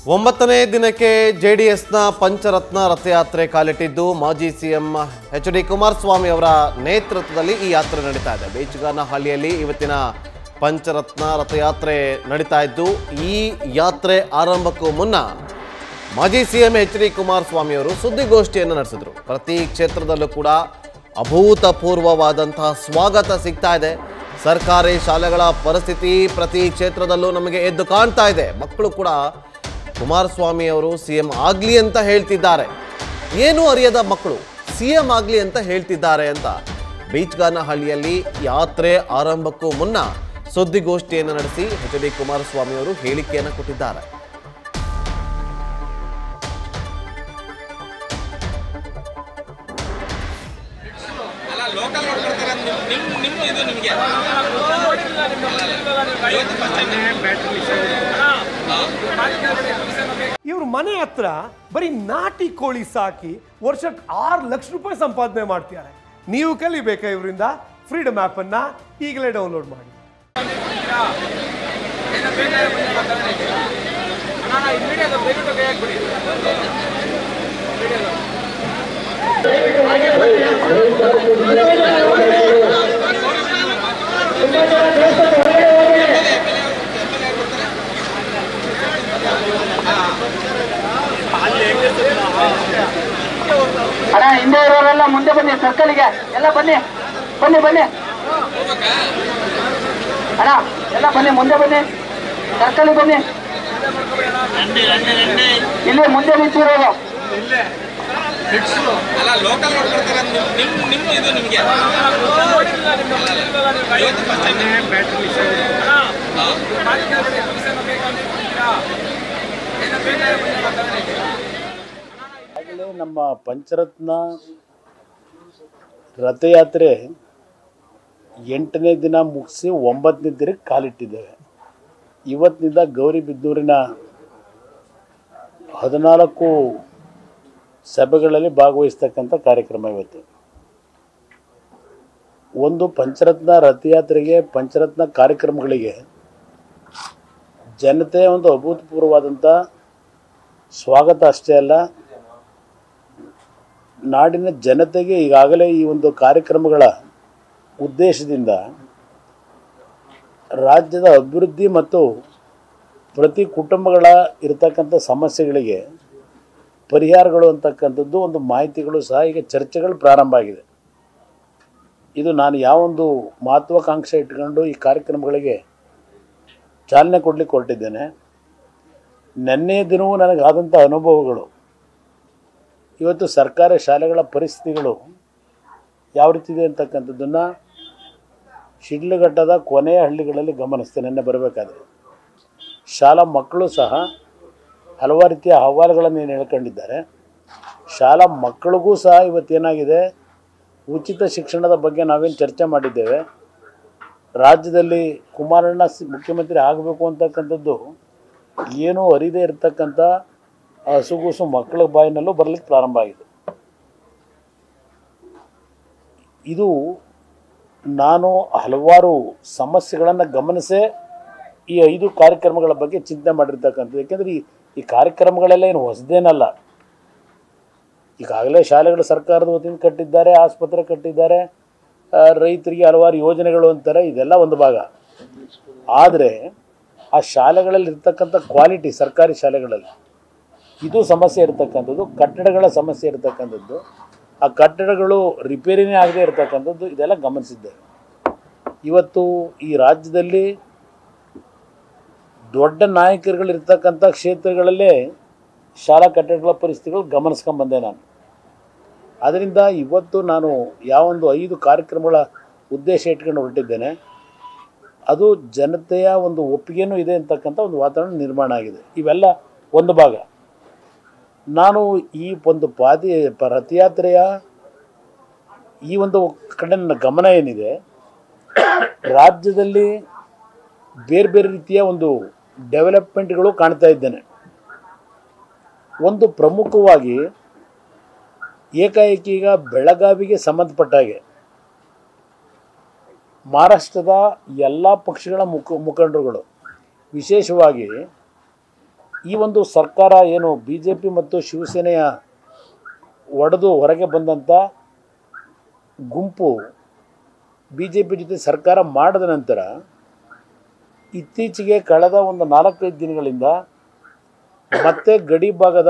ಒಂಬತ್ತನೇ ದಿನಕ್ಕೆ ಜೆಡಿಎಸ್ನ ಪಂಚರತ್ನ ರಥಯಾತ್ರೆ ಕಾಲಿಟ್ಟಿದ್ದು ಮಾಜಿ ಸಿಎಂ ಎಚ್ ಡಿ ಕುಮಾರಸ್ವಾಮಿ ಅವರ ನೇತೃತ್ವದಲ್ಲಿ ಈ ಯಾತ್ರೆ ನಡೀತಾ ಇದೆ ಬೇಚಗಾನಹಳ್ಳಿಯಲ್ಲಿ ಇವತ್ತಿನ ಪಂಚರತ್ನ ರಥಯಾತ್ರೆ ನಡೀತಾ ಇದ್ದು ಈ ಯಾತ್ರೆ ಆರಂಭಕ್ಕೂ ಮುನ್ನ ಮಾಜಿ ಸಿಎಂ ಎಚ್ ಡಿ ಕುಮಾರಸ್ವಾಮಿ ಅವರು ಸುದ್ದಿಗೋಷ್ಠಿಯನ್ನು ನಡೆಸಿದ್ರು ಪ್ರತಿ ಕ್ಷೇತ್ರದಲ್ಲೂ ಕೂಡ ಅಭೂತಪೂರ್ವವಾದಂತಹ ಸ್ವಾಗತ ಸಿಗ್ತಾ ಇದೆ ಸರ್ಕಾರಿ ಶಾಲೆಗಳ ಪರಿಸ್ಥಿತಿ ಪ್ರತಿ ಕ್ಷೇತ್ರದಲ್ಲೂ ನಮಗೆ ಎದ್ದು ಕಾಣ್ತಾ ಇದೆ ಮಕ್ಕಳು ಕೂಡ ಕುಮಾರಸ್ವಾಮಿ ಅವರು ಸಿ ಎಂ ಆಗಲಿ ಅಂತ ಹೇಳ್ತಿದ್ದಾರೆ ಏನು ಅರಿಯದ ಮಕ್ಕಳು ಸಿ ಎಂ ಆಗಲಿ ಅಂತ ಹೇಳ್ತಿದ್ದಾರೆ ಅಂತ ಬೀಚ್ಗಾನಹಳ್ಳಿಯಲ್ಲಿ ಯಾತ್ರೆ ಆರಂಭಕ್ಕೂ ಮುನ್ನ ಸುದ್ದಿಗೋಷ್ಠಿಯನ್ನು ನಡೆಸಿ ಎಚ್ ಡಿ ಕುಮಾರಸ್ವಾಮಿ ಅವರು ಹೇಳಿಕೆಯನ್ನು ಕೊಟ್ಟಿದ್ದಾರೆ ಅಲ್ಲ ಲೋಕಲ್ ನೋಡ್ಕೊಳ್ತಾರೆ ನಿಮ್ ನಿಮ್ ನಿಮ್ ಇದು ನಿಮ್ಗೆ ಇವ್ರ ಮನೆ ಹತ್ರ ಬರೀ ನಾಟಿ ಕೋಳಿ ಸಾಕಿ ವರ್ಷಕ್ಕೆ ಆರು ಲಕ್ಷ ರೂಪಾಯಿ ಸಂಪಾದನೆ ಮಾಡ್ತಿದ್ದಾರೆ ನೀವು ಕಲಿಬೇಕಾ ಇವರಿಂದ ಫ್ರೀಡಮ್ ಆ್ಯಪ್ ಅನ್ನ ಈಗಲೇ ಡೌನ್ಲೋಡ್ ಮಾಡಿ ಅಣ್ಣ ಹಿಂದೆ ಇರೋರೆಲ್ಲ ಮುಂದೆ ಬನ್ನಿ ಸರ್ಕಲ್ಗೆ ಎಲ್ಲ ಬನ್ನಿ ಬನ್ನಿ ಬನ್ನಿ ಅಣ್ಣ ಎಲ್ಲ ಬನ್ನಿ ಮುಂದೆ ಬನ್ನಿ ಸರ್ಕಲ್ ಬನ್ನಿ ಇಲ್ಲಿ ಮುಂದೆ ನಿಂತಿರೋದು ಅಲ್ಲ ಲೋಕಲ್ ನೋಡ್ಕೊಳ್ತಾರೆ ನಿಮ್ ನಿಮ್ ನಿಮ್ ಇದು ನಿಮ್ಗೆ ಆಗಲೇ ನಮ್ಮ ಪಂಚರತ್ನ ರಥಯಾತ್ರೆ ಎಂಟನೇ ದಿನ ಮುಗಿಸಿ ಒಂಬತ್ತನೇ ದಿನಕ್ಕೆ ಕಾಲಿಟ್ಟಿದ್ದೇವೆ ಇವತ್ತಿನಿಂದ ಗೌರಿಬಿದನೂರಿನ ಹದಿನಾಲ್ಕು ಸಭೆಗಳಲ್ಲಿ ಭಾಗವಹಿಸ್ತಕ್ಕಂಥ ಕಾರ್ಯಕ್ರಮ ಇವತ್ತು ಒಂದು ಪಂಚರತ್ನ ರಥಯಾತ್ರೆಗೆ ಪಂಚರತ್ನ ಕಾರ್ಯಕ್ರಮಗಳಿಗೆ ಜನತೆಯ ಒಂದು ಅಭೂತಪೂರ್ವವಾದಂಥ ಸ್ವಾಗತ ಅಷ್ಟೇ ಅಲ್ಲ ನಾಡಿನ ಜನತೆಗೆ ಈಗಾಗಲೇ ಈ ಒಂದು ಕಾರ್ಯಕ್ರಮಗಳ ಉದ್ದೇಶದಿಂದ ರಾಜ್ಯದ ಅಭಿವೃದ್ಧಿ ಮತ್ತು ಪ್ರತಿ ಕುಟುಂಬಗಳ ಇರತಕ್ಕಂಥ ಸಮಸ್ಯೆಗಳಿಗೆ ಪರಿಹಾರಗಳು ಅಂತಕ್ಕಂಥದ್ದು ಒಂದು ಮಾಹಿತಿಗಳು ಸಹ ಈಗ ಚರ್ಚೆಗಳು ಪ್ರಾರಂಭ ಆಗಿದೆ ಇದು ನಾನು ಯಾವೊಂದು ಮಹತ್ವಾಕಾಂಕ್ಷೆ ಇಟ್ಕೊಂಡು ಈ ಕಾರ್ಯಕ್ರಮಗಳಿಗೆ ಚಾಲನೆ ಕೊಡಲಿಕ್ಕೆ ಹೊರಟಿದ್ದೇನೆ ನೆನ್ನೆಯ ದಿನವೂ ನನಗಾದಂಥ ಅನುಭವಗಳು ಇವತ್ತು ಸರ್ಕಾರಿ ಶಾಲೆಗಳ ಪರಿಸ್ಥಿತಿಗಳು ಯಾವ ರೀತಿ ಇದೆ ಅಂತಕ್ಕಂಥದ್ದನ್ನು ಶಿಡ್ಲಘಟ್ಟದ ಕೊನೆಯ ಹಳ್ಳಿಗಳಲ್ಲಿ ಗಮನಿಸ್ತೇನೆ ನೆನ್ನೆ ಬರಬೇಕಾದ್ರೆ ಶಾಲಾ ಮಕ್ಕಳು ಸಹ ಹಲವಾರು ರೀತಿಯ ಅಹವಾಲುಗಳನ್ನು ಏನು ಹೇಳ್ಕೊಂಡಿದ್ದಾರೆ ಶಾಲಾ ಮಕ್ಕಳಿಗೂ ಸಹ ಇವತ್ತೇನಾಗಿದೆ ಉಚಿತ ಶಿಕ್ಷಣದ ಬಗ್ಗೆ ನಾವೇನು ಚರ್ಚೆ ಮಾಡಿದ್ದೇವೆ ರಾಜ್ಯದಲ್ಲಿ ಕುಮಾರಣ್ಣ ಸಿ- ಮುಖ್ಯಮಂತ್ರಿ ಆಗಬೇಕು ಅಂತಕ್ಕಂಥದ್ದು ಏನೂ ಅರಿದೇ ಇರತಕ್ಕಂಥ ಹಸುಗೂಸು ಮಕ್ಕಳ ಬಾಯಿನಲ್ಲೂ ಬರಲಿಕ್ಕೆ ಪ್ರಾರಂಭ ಆಗಿದೆ ಇದು ನಾನು ಹಲವಾರು ಸಮಸ್ಯೆಗಳನ್ನು ಗಮನಿಸೇ ಈ ಐದು ಕಾರ್ಯಕ್ರಮಗಳ ಬಗ್ಗೆ ಚಿಂತೆ ಮಾಡಿರ್ತಕ್ಕಂಥದ್ದು ಯಾಕೆಂದರೆ ಈ ಈ ಕಾರ್ಯಕ್ರಮಗಳೆಲ್ಲ ಏನು ಹೊಸದೇನಲ್ಲ ಈಗಾಗಲೇ ಶಾಲೆಗಳು ಸರ್ಕಾರದ ವತಿಯಿಂದ ಕಟ್ಟಿದ್ದಾರೆ ಆಸ್ಪತ್ರೆ ಕಟ್ಟಿದ್ದಾರೆ ಆ, ರೈತರಿಗೆ ಹಲವಾರು ಯೋಜನೆಗಳು ಅಂತಾರೆ ಇದೆಲ್ಲ ಒಂದು ಭಾಗ ಆದರೆ ಆ ಶಾಲೆಗಳಲ್ಲಿ ಇರ್ತಕ್ಕಂಥ ಕ್ವಾಲಿಟಿ ಸರ್ಕಾರಿ ಶಾಲೆಗಳಲ್ಲಿ ಇದು ಸಮಸ್ಯೆ ಇರತಕ್ಕಂಥದ್ದು ಕಟ್ಟಡಗಳ ಸಮಸ್ಯೆ ಇರತಕ್ಕಂಥದ್ದು ಆ ಕಟ್ಟಡಗಳು ರಿಪೇರಿನೇ ಆಗದೆ ಇರತಕ್ಕಂಥದ್ದು ಇದೆಲ್ಲ ಗಮನಿಸಿದ್ದೇವೆ ಇವತ್ತು ಈ ರಾಜ್ಯದಲ್ಲಿ ದೊಡ್ಡ ನಾಯಕರುಗಳಿರ್ತಕ್ಕಂಥ ಕ್ಷೇತ್ರಗಳಲ್ಲೇ ಶಾಲಾ ಕಟ್ಟಡಗಳ ಪರಿಸ್ಥಿತಿಗಳು ಗಮನಿಸ್ಕೊಂಬಂದೆ ನಾನು ಅದರಿಂದ ಇವತ್ತು ನಾನು ಯಾವೊಂದು ಐದು ಕಾರ್ಯಕ್ರಮಗಳ ಉದ್ದೇಶ ಇಟ್ಕೊಂಡು ಹೊರಟಿದ್ದೇನೆ ಅದು ಜನತೆಯ ಒಂದು ಒಪ್ಪಿಗೆನೂ ಇದೆ ಅಂತಕ್ಕಂಥ ಒಂದು ವಾತಾವರಣ ನಿರ್ಮಾಣ ಆಗಿದೆ ಇವೆಲ್ಲ ಒಂದು ಭಾಗ ನಾನು ಈ ಒಂದು ಪಾದಿ ಪ- ರಥಯಾತ್ರೆಯ ಈ ಒಂದು ಕಡೆ ನನ್ನ ಗಮನ ಏನಿದೆ ರಾಜ್ಯದಲ್ಲಿ ಬೇರೆ ಬೇರೆ ರೀತಿಯ ಒಂದು ಡೆವಲಪ್ಮೆಂಟ್ಗಳು ಕಾಣ್ತಾ ಇದ್ದೇನೆ ಒಂದು ಪ್ರಮುಖವಾಗಿ ಏಕಾಏಕಿ ಈಗ ಬೆಳಗಾವಿಗೆ ಸಂಬಂಧಪಟ್ಟ ಹಾಗೆ ಮಹಾರಾಷ್ಟ್ರದ ಎಲ್ಲ ಪಕ್ಷಗಳ ಮುಖ ಮುಖಂಡರುಗಳು ವಿಶೇಷವಾಗಿ ಈ ಒಂದು ಸರ್ಕಾರ ಏನು ಬಿ ಜೆ ಪಿ ಮತ್ತು ಶಿವಸೇನೆಯ ಒಡೆದು ಹೊರಗೆ ಬಂದಂಥ ಗುಂಪು ಬಿ ಜೆ ಪಿ ಜೊತೆ ಸರ್ಕಾರ ಮಾಡಿದ ನಂತರ ಇತ್ತೀಚೆಗೆ ಕಳೆದ ಒಂದು ನಾಲ್ಕೈದು ದಿನಗಳಿಂದ ಮತ್ತೆ ಗಡಿ ಭಾಗದ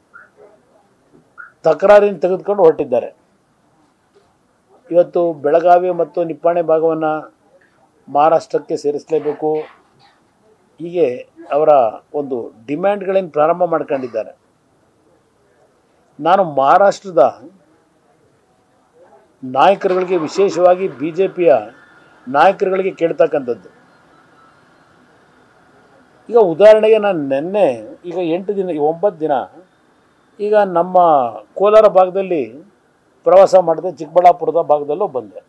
ತಕರಾರಿನ ತೆಗೆದುಕೊಂಡು ಹೊರಟಿದ್ದಾರೆ ಇವತ್ತು ಬೆಳಗಾವಿ ಮತ್ತು ನಿಪ್ಪಾಣಿ ಭಾಗವನ್ನು ಮಹಾರಾಷ್ಟ್ರಕ್ಕೆ ಸೇರಿಸಲೇಬೇಕು ಹೀಗೆ ಅವರ ಒಂದು ಡಿಮ್ಯಾಂಡ್ಗಳೇನು ಪ್ರಾರಂಭ ಮಾಡ್ಕೊಂಡಿದ್ದಾರೆ ನಾನು ಮಹಾರಾಷ್ಟ್ರದ ನಾಯಕರುಗಳಿಗೆ ವಿಶೇಷವಾಗಿ ಬಿ ಜೆ ಪಿಯ ನಾಯಕರುಗಳಿಗೆ ಕೇಳ್ತಕ್ಕಂಥದ್ದು ಈಗ ಉದಾಹರಣೆಗೆ ನಾನು ನಿನ್ನೆ ಈಗ ಎಂಟು ದಿನ ಒಂಬತ್ತು ದಿನ ಈಗ ನಮ್ಮ ಕೋಲಾರ ಭಾಗದಲ್ಲಿ ಪ್ರವಾಸ ಮಾಡಿದೆ ಚಿಕ್ಕಬಳ್ಳಾಪುರದ ಭಾಗದಲ್ಲೂ ಬಂದೆ